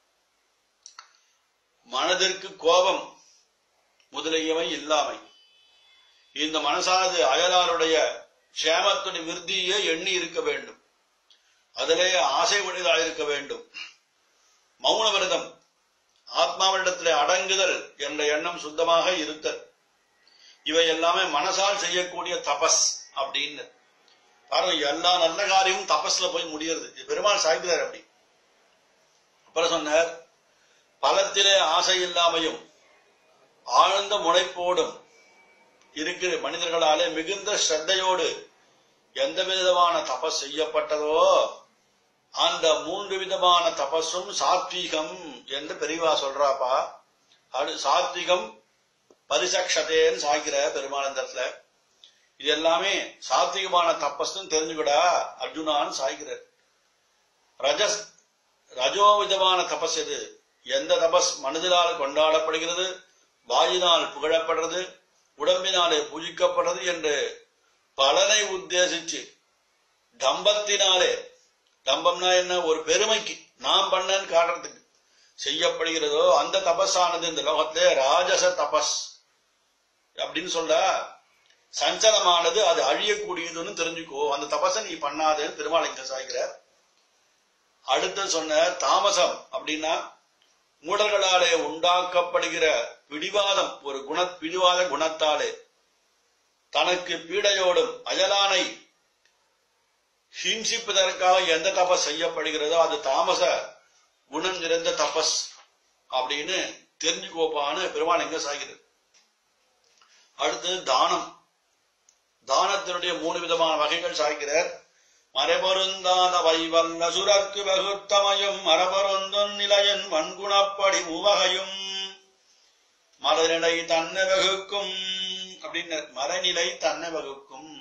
மனதிற்கு கோபம் முதலியவை இல்லாமை இந்த மனசானது அயலாருடைய சேமத்துடைய விருத்தியே எண்ணி இருக்க வேண்டும் அதிலே ஆசை உடையதாக இருக்க வேண்டும் மௌன விரதம் ஆத்மாவிடத்திலே அடங்குதல் என்ற எண்ணம் சுத்தமாக இருத்தல் இவை எல்லாமே மனசால் செய்யக்கூடிய தபஸ் அப்படின்னு பாருங்க எல்லா நல்ல காரியமும் தபஸ்ல போய் முடியறது இது பெருமாள் சாய்க்கிறார் அப்படி அப்புறம் சொன்னார் பலத்திலே ஆசை இல்லாமையும் ஆழ்ந்த முனைப்போடும் இருக்கிற மனிதர்களாலே மிகுந்த ஸ்ரத்தையோடு எந்த விதமான தபஸ் செய்யப்பட்டதோ அந்த மூன்று விதமான தபஸும் சாத்வீகம் என்று பெரியவா சொல்றாப்பா அது சாத்விகம் பரிசக்ஷதேன்னு சாய்க்கிற பெருமானந்தத்துல இது எல்லாமே சாத்விகமான தபஸ்ன்னு தெரிஞ்சுக்கூடா அர்ஜுனான்னு சாய்க்கிறார் ரஜஸ் ரஜோ விதமான தபஸ் எது எந்த தபஸ் மனதினால் கொண்டாடப்படுகிறது வாயினால் புகழப்படுறது உடம்பினாலே பூஜிக்கப்படுறது என்று பலனை உத்தேசிச்சு டம்பத்தினாலே டம்பம்னா என்ன ஒரு பெருமைக்கு நாம் பண்ணேன்னு காட்டுறதுக்கு செய்யப்படுகிறதோ அந்த தபஸானது இந்த லோகத்திலே ராஜச தபஸ் அப்படின்னு சொல்ல சஞ்சலமானது அது அழியக்கூடியதுன்னு தெரிஞ்சுக்கோ அந்த தபஸை நீ பண்ணாதேன்னு திருமாலிங்க சாய்கிறார் அடுத்து சொன்ன தாமசம் அப்படின்னா மூடர்களாலே உண்டாக்கப்படுகிற பிடிவாதம் ஒரு குண பிடிவாத குணத்தாலே தனக்கு பீடையோடும் அயலானை ஹிம்சிப்பதற்காக எந்த தபஸ் செய்யப்படுகிறதோ அது தாமச குணம் நிறைந்த தபஸ் அப்படின்னு தெரிஞ்சுக்கோப்பான்னு பெருமாள் எங்க சாகிறது அடுத்து தானம் தானத்தினுடைய மூணு விதமான வகைகள் சாய்க்கிறார் மரபொருந்தாத வைவல்ல சுரக்கு வகுத்தமையும் மரபொருந்தொன் நிலையன் வன்குணப்படி மூவகையும் மரநிலை தன்னை வகுக்கும் அப்படின்னு மரநிலை தன்னை வகுக்கும்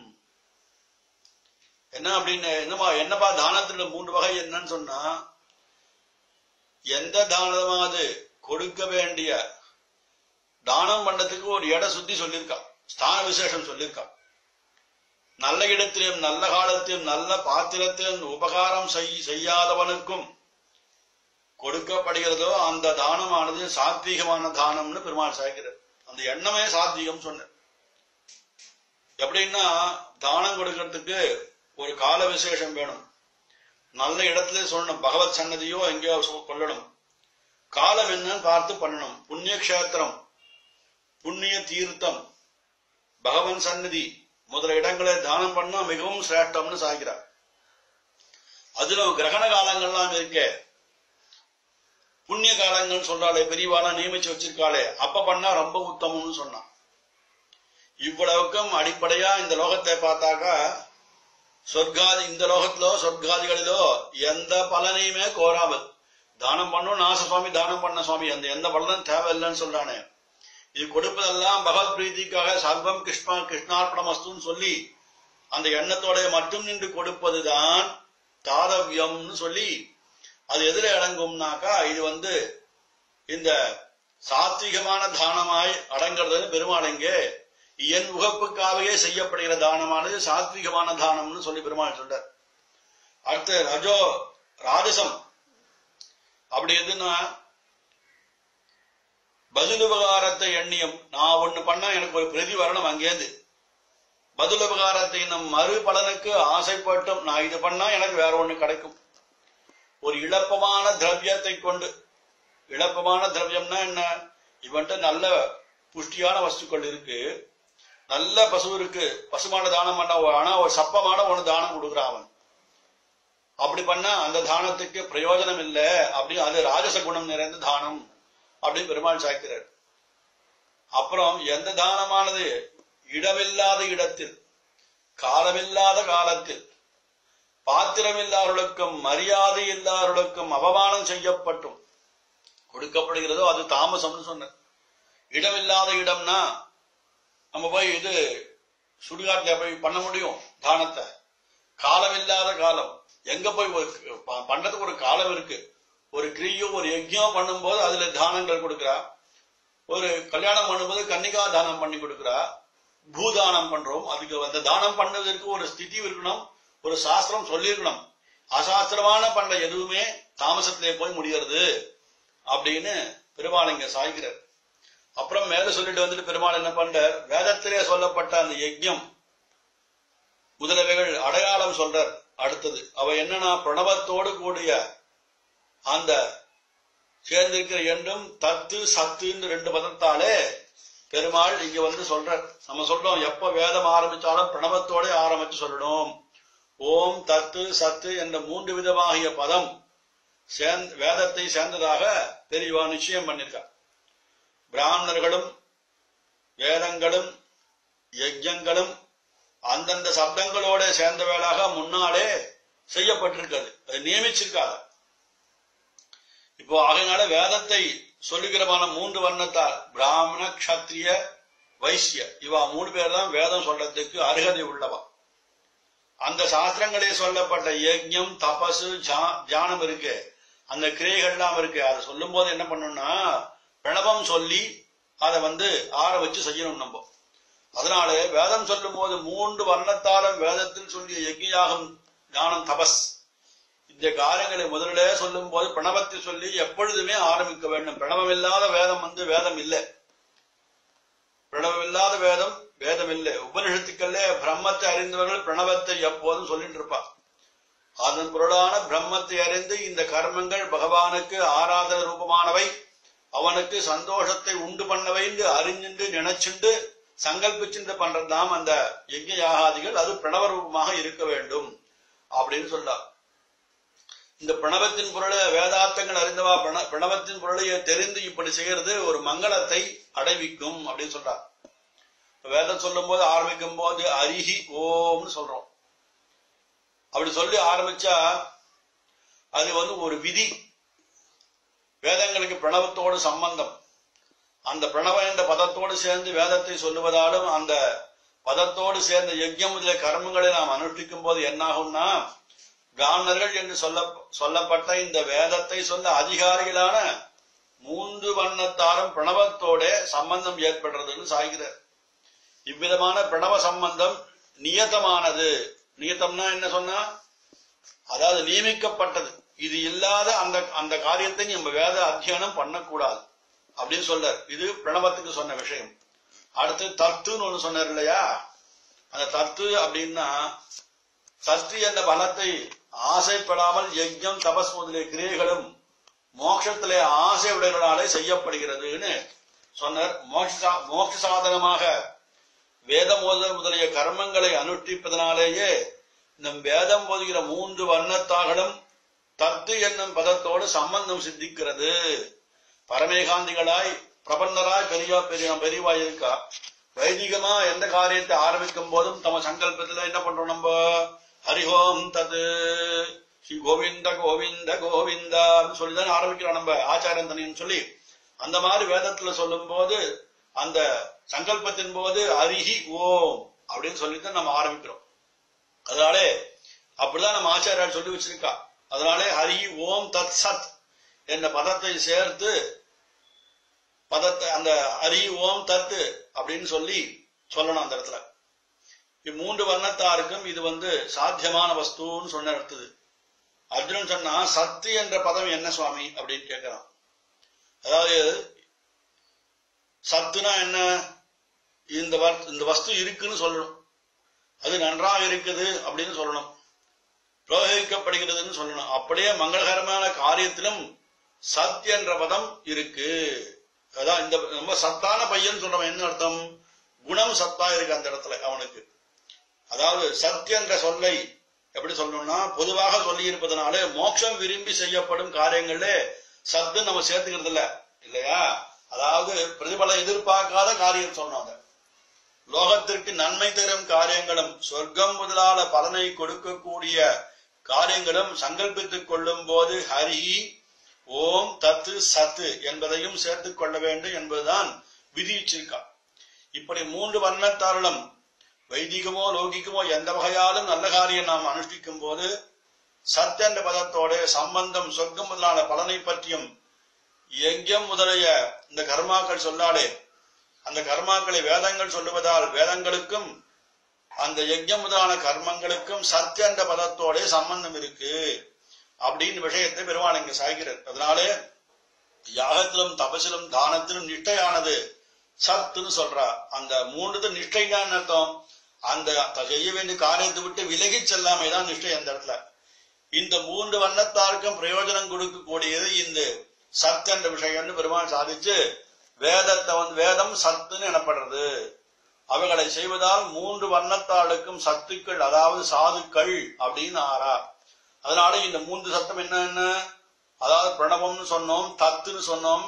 என்ன அப்படின்னு என்னமா என்னப்பா தானத்துல மூன்று வகை என்னன்னு சொன்னா எந்த தானமாவது கொடுக்க வேண்டிய தானம் பண்ணதுக்கு ஒரு இட சுத்தி சொல்லியிருக்கா ஸ்தான விசேஷம் சொல்லியிருக்கா நல்ல இடத்திலும் நல்ல காலத்திலும் நல்ல பாத்திரத்திலும் உபகாரம் செய்- செய்யாதவனுக்கும் கொடுக்கப்படுகிறதோ அந்த தானமானது சாத்வீகமான தானம்னு பெருமாள் சாய்க்கிறார் அந்த எண்ணமே சாத்வீகம் சொன்னார் எப்படின்னா தானம் கொடுக்கறதுக்கு ஒரு கால விசேஷம் வேணும் நல்ல இடத்துல சொல்லணும் பகவத் சன்னதியோ எங்கேயோ சொ- கொள்ளணும் காலம் என்னன்னு பார்த்து பண்ணணும் புண்ணிய கஷேத்திரம் புண்ணிய தீர்த்தம் பகவன் சன்னதி முதல இடங்களை தானம் பண்ணா மிகவும் சிரேஷ்டம்னு சாகிறார் அதுல கிரகண காலங்கள்லாம் இருக்கே புண்ணிய காலங்கள் சொல்றாளே பெரியவாளா நியமிச்சு வச்சிருக்காளே அப்ப பண்ணா ரொம்ப உத்தமம்னு சொன்னான் இவ்வளவுக்கும் அடிப்படையா இந்த லோகத்தை பார்த்தாக்கா சொர்க்காதி இந்த லோகத்திலோ சொர்க்காதிகளிலோ எந்த பலனையுமே கோராமல் தானம் பண்ணும் நாச சுவாமி தானம் பண்ண சுவாமி அந்த எந்த பலனும் தேவையில்லைன்னு சொல்றானே இது கொடுப்பதெல்லாம் பகவத் பிரீதிக்காக சர்வம் கிருஷ்ணா கிருஷ்ணார்ப்பணமஸ்துன்னு சொல்லி அந்த எண்ணத்தோட மட்டும் நின்று கொடுப்பதுதான் தாரவ்யம்னு சொல்லி அது எதிர அடங்கும்னாக்கா இது வந்து இந்த சாத்விகமான தானமாய் அடங்கிறதுன்னு பெருமாள் இங்கே என் உகப்புக்காகவே செய்யப்படுகிற தானமானது சாத்விகமான தானம்னு சொல்லி பெருமாள் சொல்றார் அடுத்து ரஜோ ராஜசம் அப்படி எதுன்னா பதில் உபகாரத்தை எண்ணியம் நான் ஒண்ணு பண்ணா எனக்கு ஒரு பிரதி வரணும் அங்கேருந்து பதில் உபகாரத்தை நம் மறு பலனுக்கு ஆசைப்பட்டும் நான் இது பண்ணா எனக்கு வேற ஒண்ணு கிடைக்கும் ஒரு இழப்பமான திரவியத்தை கொண்டு இழப்பமான திரவியம்னா என்ன இவன்ட்ட நல்ல புஷ்டியான வஸ்துக்கள் இருக்கு நல்ல பசு இருக்கு பசுமான தானம் பண்ண ஆனா ஒரு சப்பமான ஒண்ணு தானம் கொடுக்குறான் அவன் அப்படி பண்ணா அந்த தானத்துக்கு பிரயோஜனம் இல்லை அப்படி அது ராஜச குணம் நிறைந்த தானம் அப்படின்னு பெருமாள் சாய்க்கிறார் அப்புறம் எந்த தானமானது இடமில்லாத இடத்தில் காலமில்லாத காலத்தில் பாத்திரமில்லாதவர்களுக்கும் மரியாதை இல்லாதவர்களுக்கும் அவமானம் செய்யப்பட்டும் கொடுக்கப்படுகிறதோ அது தாமசம்னு சொன்ன இடமில்லாத இடம்னா நம்ம போய் இது சுடுகாட்டுல போய் பண்ண முடியும் தானத்தை காலம் இல்லாத காலம் எங்க போய் ஒரு ப- பண்றதுக்கு ஒரு காலம் இருக்கு ஒரு கிரியும் ஒரு யஜ்யம் பண்ணும்போது அதுல தானங்கள் கொடுக்கிறா ஒரு கல்யாணம் பண்ணும்போது கன்னிகா தானம் பண்ணி கொடுக்கிறா பூதானம் பண்றோம் அதுக்கு அந்த தானம் பண்ணதற்கு ஒரு ஸ்திதி இருக்கணும் ஒரு சாஸ்திரம் சொல்லியிருக்கணும் அசாஸ்திரமான பண்ண எதுவுமே தாமசத்திலே போய் முடிகிறது அப்படின்னு பெருமாள் இங்க சாய்கிறார் அப்புறம் மேல சொல்லிட்டு வந்துட்டு பெருமாள் என்ன பண்றார் வேதத்திலே சொல்லப்பட்ட அந்த யஜ்யம் முதலவைகள் அடையாளம் சொல்றார் அடுத்தது அவ என்னன்னா பிரணவத்தோடு கூடிய அந்த சேர்ந்திருக்கிற எண்ணம் தத்து சத்துன்னு ரெண்டு பதத்தாலே பெருமாள் இங்க வந்து சொல்றார் நம்ம சொல்றோம் எப்ப வேதம் ஆரம்பிச்சாலும் பிரணவத்தோட ஆரம்பிச்சு சொல்லணும் ஓம் தத்து சத்து என்ற மூன்று விதமாகிய பதம் சேர்ந்த வேதத்தை சேர்ந்ததாக பெரியவா நிச்சயம் பண்ணிருக்கார் பிராமணர்களும் வேதங்களும் யஜ்யங்களும் அந்தந்த சப்தங்களோட சேர்ந்தவைகளாக முன்னாலே செய்யப்பட்டிருக்கிறது அது நியமிச்சிருக்காங்க இப்போ ஆகையினால வேதத்தை சொல்லுகிறமான மூன்று வர்ணத்தார் பிராமண கஷத்திரிய வைசிய இவா மூணு பேர் தான் வேதம் சொல்றதுக்கு அருகதை உள்ளவா அந்த சாஸ்திரங்களே சொல்லப்பட்ட யஜ்யம் தபசு தியானம் இருக்கு அந்த கிரியைகள்லாம் இருக்கு அதை சொல்லும் போது என்ன பண்ணணும்னா பிரணவம் சொல்லி அதை வந்து ஆற வச்சு செய்யணும் நம்ம அதனால வேதம் சொல்லும் போது மூன்று வர்ணத்தாலும் வேதத்தில் சொல்லிய யஜ்யாகம் ஞானம் தபஸ் இந்த காரியங்களை முதலிலே சொல்லும் போது பிரணவத்தை சொல்லி எப்பொழுதுமே ஆரம்பிக்க வேண்டும் பிரணவம் இல்லாத வேதம் வந்து வேதம் இல்லை பிரணவம் இல்லாத வேதம் வேதம் இல்லை உபனிஷத்துக்களே பிரம்மத்தை அறிந்தவர்கள் பிரணவத்தை எப்போதும் சொல்லிட்டு இருப்பா அதன் பொருளான பிரம்மத்தை அறிந்து இந்த கர்மங்கள் பகவானுக்கு ஆராதன ரூபமானவை அவனுக்கு சந்தோஷத்தை உண்டு பண்ணவை என்று அறிஞ்சின்று நினைச்சுண்டு சங்கல்பிச்சுண்டு பண்றதுதான் அந்த யஜ்ய யாகாதிகள் அது பிரணவ ரூபமாக இருக்க வேண்டும் அப்படின்னு சொல்றார் இந்த பிரணவத்தின் பொருளை வேதார்த்தங்கள் அறிந்தவா பிரண பிரணவத்தின் பொருளையை தெரிந்து இப்படி செய்யறது ஒரு மங்களத்தை அடைவிக்கும் அப்படின்னு சொல்றார் வேதம் சொல்லும் போது ஆரம்பிக்கும் போது அரிஹி ஓம்னு சொல்றோம் அப்படி சொல்லி ஆரம்பிச்சா அது வந்து ஒரு விதி வேதங்களுக்கு பிரணவத்தோடு சம்பந்தம் அந்த பிரணவ என்ற பதத்தோடு சேர்ந்து வேதத்தை சொல்லுவதாலும் அந்த பதத்தோடு சேர்ந்த யஜ்யம் முதலிய கர்மங்களை நாம் அனுஷ்டிக்கும் போது என்னாகும்னா பிராமணர்கள் என்று சொல்ல சொல்லப்பட்ட இந்த வேதத்தை சொல்ல அதிகாரிகளான மூன்று வண்ணத்தாரும் பிரணவத்தோட சம்பந்தம் ஏற்படுறதுன்னு சாய்கிறார் இவ்விதமான பிரணவ சம்பந்தம் நியதமானது நியதம்னா என்ன சொன்னா அதாவது நியமிக்கப்பட்டது இது இல்லாத அந்த அந்த காரியத்தை நம்ம வேத அத்தியனம் பண்ணக்கூடாது அப்படின்னு சொல்றார் இது பிரணவத்துக்கு சொன்ன விஷயம் அடுத்து தத்துன்னு ஒண்ணு சொன்னார் இல்லையா அந்த தத்து அப்படின்னா சத்து என்ற பலத்தை ஆசைப்படாமல் யஜ்யம் தபஸ் முதலிய கிரியைகளும் மோட்சத்திலே ஆசை உடையவர்களாலே செய்யப்படுகிறதுன்னு சொன்னார் மோட்ச மோட்ச சாதனமாக வேதம் ஓதுதல் முதலிய கர்மங்களை அனுஷ்டிப்பதனாலேயே நம் வேதம் போதுகிற மூன்று வர்ணத்தாகளும் தத்து என்னும் பதத்தோடு சம்பந்தம் சித்திக்கிறது பரமேகாந்திகளாய் பிரபன்னராய் பெரிய பெரிய பெரியவாய் இருக்கா வைதிகமா எந்த காரியத்தை ஆரம்பிக்கும் போதும் தம சங்கல்பத்துல என்ன பண்றோம் நம்ம ஹரிஹோம் தது ஸ்ரீ கோவிந்த கோவிந்த கோவிந்தான்னு சொல்லிதான் ஆரம்பிக்கிறோம் நம்ம ஆச்சாரந்தனின்னு சொல்லி அந்த மாதிரி வேதத்துல சொல்லும் போது அந்த சங்கல்பத்தின் போது அரிஹி ஓம் அப்படின்னு சொல்லித்தான் நம்ம ஆரம்பிக்கிறோம் அதனாலே அப்படிதான் நம்ம ஆச்சாரியார் சொல்லி வச்சிருக்கா அதனாலே ஹரி ஓம் தத் சத் என்ற பதத்தை சேர்த்து பதத்தை அந்த ஹரி ஓம் தத்து அப்படின்னு சொல்லி சொல்லணும் அந்த இடத்துல இம்மூன்று வர்ணத்தாருக்கும் இது வந்து சாத்தியமான வஸ்துன்னு சொன்ன அடுத்தது அர்ஜுனன் சொன்னா சத்து என்ற பதம் என்ன சுவாமி அப்படின்னு கேட்கிறான் அதாவது சத்துனா என்ன இந்த இந்த வஸ்து இருக்குன்னு சொல்லணும் அது நன்றாக இருக்குது அப்படின்னு சொல்லணும் பிரயோகிக்கப்படுகிறதுன்னு சொல்லணும் அப்படியே மங்களகரமான காரியத்திலும் சத் என்ற பதம் இருக்கு அதான் இந்த ரொம்ப சத்தான பையன் சொல்றவன் என்ன அர்த்தம் குணம் சத்தா இருக்கு அந்த இடத்துல அவனுக்கு அதாவது சத் என்ற சொல்லை எப்படி சொல்லணும்னா பொதுவாக சொல்லி இருப்பதனால மோட்சம் விரும்பி செய்யப்படும் காரியங்கள்ல சத்து நம்ம சேர்த்துக்கிறது இல்ல இல்லையா அதாவது பிரதிபலம் எதிர்பார்க்காத காரியம் சொன்னாங்க லோகத்திற்கு நன்மை தரும் காரியங்களும் சொர்க்கம் முதலான பலனை கொடுக்கக்கூடிய காரியங்களும் சங்கல்பித்துக் கொள்ளும் போது ஹரி ஓம் தத்து சத்து என்பதையும் சேர்த்துக் கொள்ள வேண்டும் என்பதுதான் விதிச்சிருக்கா இப்படி மூன்று வர்ணத்தாரலும் வைதிகமோ லௌகிகமோ எந்த வகையாலும் நல்ல காரியம் நாம் அனுஷ்டிக்கும் போது சத் என்ற பதத்தோட சம்பந்தம் சொர்க்கம் முதலான பலனை பற்றியும் யஜ்யம் முதலிய இந்த கர்மாக்கள் சொல்லாலே அந்த கர்மாக்களை வேதங்கள் சொல்லுவதால் வேதங்களுக்கும் அந்த யஜ்யம் முதலான கர்மங்களுக்கும் சத் என்ற பதத்தோட சம்பந்தம் இருக்கு அப்படின்னு விஷயத்தை பெருமாள் இங்க சாய்கிறார் அதனாலே யாகத்திலும் தபசிலும் தானத்திலும் நிஷ்டையானது சத்துன்னு சொல்றா அந்த மூன்று நிஷ்டைதான் அர்த்தம் அந்த த- செய்ய வேண்டிய காரியத்தை விட்டு விலகி செல்லாமை தான் நிஷ்டை அந்த இடத்துல இந்த மூன்று வண்ணத்தாருக்கும் பிரயோஜனம் கொடுக்கக்கூடியது இந்த சத் என்ற விஷயம்னு பெருமாள் சாதிச்சு வேதத்தை வந்து வேதம் சத்துன்னு எனப்படுறது அவைகளை செய்வதால் மூன்று வண்ணத்தாளுக்கும் சத்துக்கள் அதாவது சாதுக்கள் அப்படின்னு ஆறா அதனால இந்த மூன்று சத்தம் என்னென்ன அதாவது பிரணவம்னு சொன்னோம் தத்துன்னு சொன்னோம்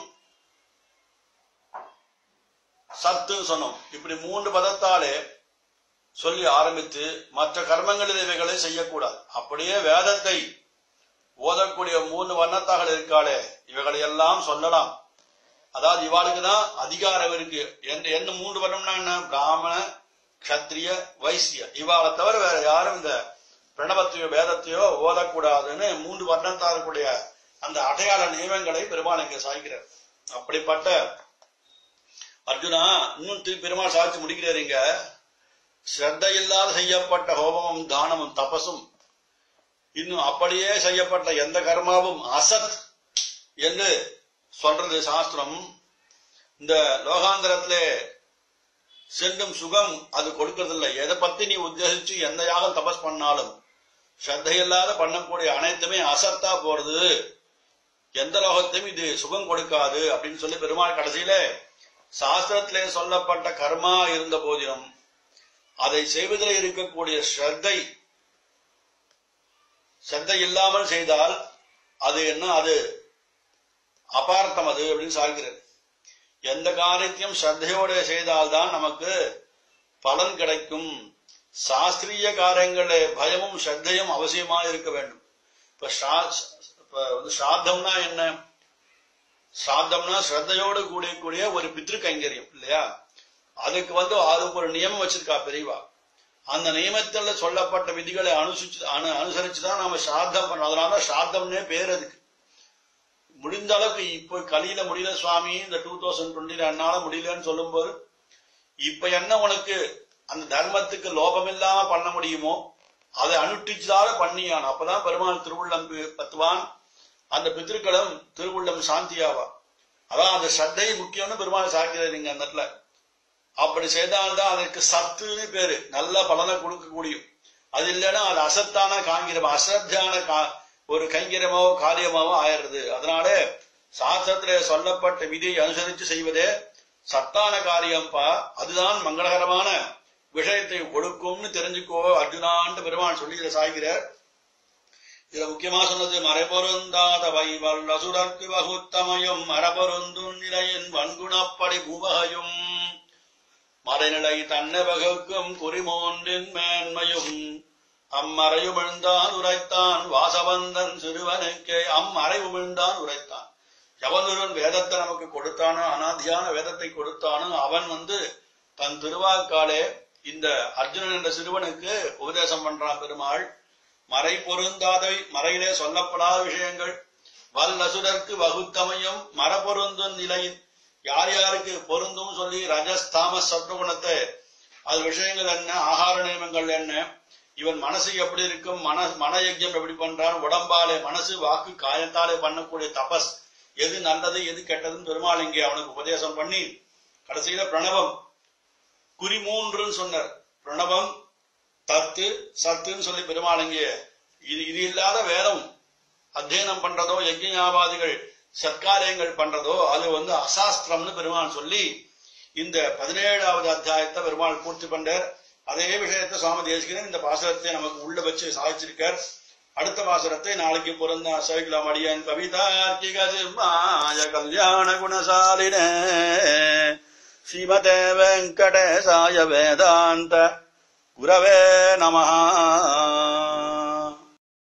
சத்துன்னு சொன்னோம் இப்படி மூன்று பதத்தாலே சொல்லி ஆரம்பித்து மற்ற கர்மங்களில் இவைகளை செய்யக்கூடாது அப்படியே வேதத்தை ஓதக்கூடிய மூன்று வண்ணத்தாக இருக்காளே இவைகளை எல்லாம் சொல்லலாம் அதாவது இவாளுக்கு தான் அதிகாரம் இருக்கு எந்த என்ன மூன்று வர்ணம்னா என்ன பிராமண கத்திரிய வைசிய இவாளை தவிர வேற யாரும் இந்த பிரணவத்தையோ வேதத்தையோ ஓதக்கூடாதுன்னு மூன்று வர்ணத்தாருக்குடைய அந்த அடையாள நியமங்களை பெருமாள் இங்க சாய்க்கிறார் அப்படிப்பட்ட அர்ஜுனா இன்னும் திருப்பி பெருமாள் சாதிச்சு முடிக்கிறீங்க ஸ்ரத்தையில்லாத செய்யப்பட்ட ஹோமமும் தானமும் தபசும் இன்னும் அப்படியே செய்யப்பட்ட எந்த கர்மாவும் அசத் என்று சொல்றது சாஸ்திரம் இந்த லோகாந்தரத்திலே சென்றும் சுகம் அது கொடுக்கறதில்லை எதை பத்தி நீ உத்தேசிச்சு எந்த யாகம் தபஸ் பண்ணாலும் ஸ்ரத்தையில்லாத பண்ணக்கூடிய அனைத்துமே அசத்தா போறது எந்த லோகத்தையும் இது சுகம் கொடுக்காது அப்படின்னு சொல்லி பெருமாள் கடைசியில சாஸ்திரத்திலே சொல்லப்பட்ட கர்மா இருந்த போதிலும் அதை செய்வதில் இருக்கக்கூடிய ஸ்ரத்தை ஸ்ரத்தை இல்லாமல் செய்தால் அது என்ன அது அபார்த்தம் அது அப்படின்னு சாகிறது எந்த காரியத்தையும் ஸ்ரத்தையோட செய்தால்தான் நமக்கு பலன் கிடைக்கும் சாஸ்திரிய காரியங்களே பயமும் ஸ்ரத்தையும் அவசியமா இருக்க வேண்டும் இப்ப ஸ்ரா- இப்ப வந்து ஸ்ராத்தம்னா என்ன ஸ்ராத்தம்னா ஸ்ரத்தையோடு கூடிய ஒரு பித்ரு கைங்கரியம் இல்லையா அதுக்கு வந்து அதுக்கு ஒரு நியமம் வச்சிருக்கா பெரியவா அந்த நியமத்துல சொல்லப்பட்ட விதிகளை அனுசரிச்சு அனு அனுசரிச்சுதான் நாம ஸ்ராத்தம் பண்ணோம் அதனால ஸ்ராத்தம்னே பேர் அதுக்கு முடிந்த அளவுக்கு இப்போ கலியில முடியல சுவாமி இந்த டூ தௌசண்ட் டுவெண்ட்டில என்னால முடியலன்னு சொல்லும்போது இப்ப என்ன உனக்கு அந்த தர்மத்துக்கு லோபம் இல்லாம பண்ண முடியுமோ அதை அனுஷ்டிச்சதால பண்ணியான் அப்பதான் பெருமாள் திருவுள்ளம் பி- பத்துவான் அந்த பித்திருக்களும் திருவுள்ளம் சாந்தியாவா அதான் அந்த ஸ்ரத்தை முக்கியம்னு பெருமாள் சாக்கிறார் நீங்க அந்த இடத்துல அப்படி செய்தால்தான் அதற்கு சத்துன்னு பேரு நல்ல பலனை கொடுக்கக்கூடிய அது இல்லைன்னா அது அசத்தான காங்கிரம் அசத்தியான கா- ஒரு கைங்கிரமாவோ காரியமாவோ ஆயிடுறது அதனால சாஸ்திரத்திலே சொல்லப்பட்ட விதியை அனுசரித்து செய்வதே சத்தான காரியம்ப்பா அதுதான் மங்களகரமான விஷயத்தை கொடுக்கும்னு தெரிஞ்சுக்கோ அர்ஜுனான்ட்டு பெருமான் சொல்லி இதை சாய்கிறார் இதுல முக்கியமா சொன்னது மறைபொருந்தாத வைவல் அசுரர்க்கு வகுத்தமையும் மரபொருந்தும் நிலையின் வன்குணப்படி பூவகையும் மறைநிலை தன்னை வகுக்கும் குறிமூன்றின் மேன்மையும் அம்மறை உமிழ்ந்தான் உரைத்தான் வாசவந்தன் சிறுவனுக்கே அம்மறை உமிழ்ந்தான் உரைத்தான் எவன் ஒருவன் வேதத்தை நமக்கு கொடுத்தானோ அனாதியான வேதத்தை கொடுத்தானோ அவன் வந்து தன் திருவாக்காலே இந்த அர்ஜுனன் என்ற சிறுவனுக்கு உபதேசம் பண்றான் பெருமாள் மறை பொருந்தாதை மறையிலே சொல்லப்படாத விஷயங்கள் வல்லசுரர்க்கு வகுத்தமையும் மரபொருந்தும் நிலையில் யார் யாருக்கு பொருந்தும் சொல்லி ரஜஸ் தாமஸ் சத்வகுணத்தை அது விஷயங்கள் என்ன ஆகார நியமங்கள் என்ன இவன் மனசு எப்படி இருக்கும் மன மன யஜ்யம் எப்படி பண்றான் உடம்பாலே மனசு வாக்கு காயத்தாலே பண்ணக்கூடிய தபஸ் எது நல்லது எது கெட்டதுன்னு பெருமாள் இங்கே அவனுக்கு உபதேசம் பண்ணி கடைசியில பிரணவம் குறி மூன்றுன்னு சொன்னார் பிரணவம் தத்து சத்துன்னு சொல்லி பெருமாள் இங்கே இது இது இல்லாத வேதம் அத்தியனம் பண்றதோ யஜ்ஞாபாதிகள் சத்காரியங்கள் பண்றதோ அது வந்து அசாஸ்திரம்னு பெருமாள் சொல்லி இந்த பதினேழாவது அத்தியாயத்தை பெருமாள் பூர்த்தி பண்றார் அதே விஷயத்தை சுவாமி தேசிகன் இந்த பாசுரத்தை நமக்கு உள்ள வச்சு சாதிச்சிருக்கார் அடுத்த பாசுரத்தை நாளைக்கு பிறந்த சவிக்கலாம் அடியன் கவிதார்க்கிக சிம்மாய கல்யாண குணசாலின ஸ்ரீமதே வெங்கடேசாய வேதாந்த குரவே நமஹா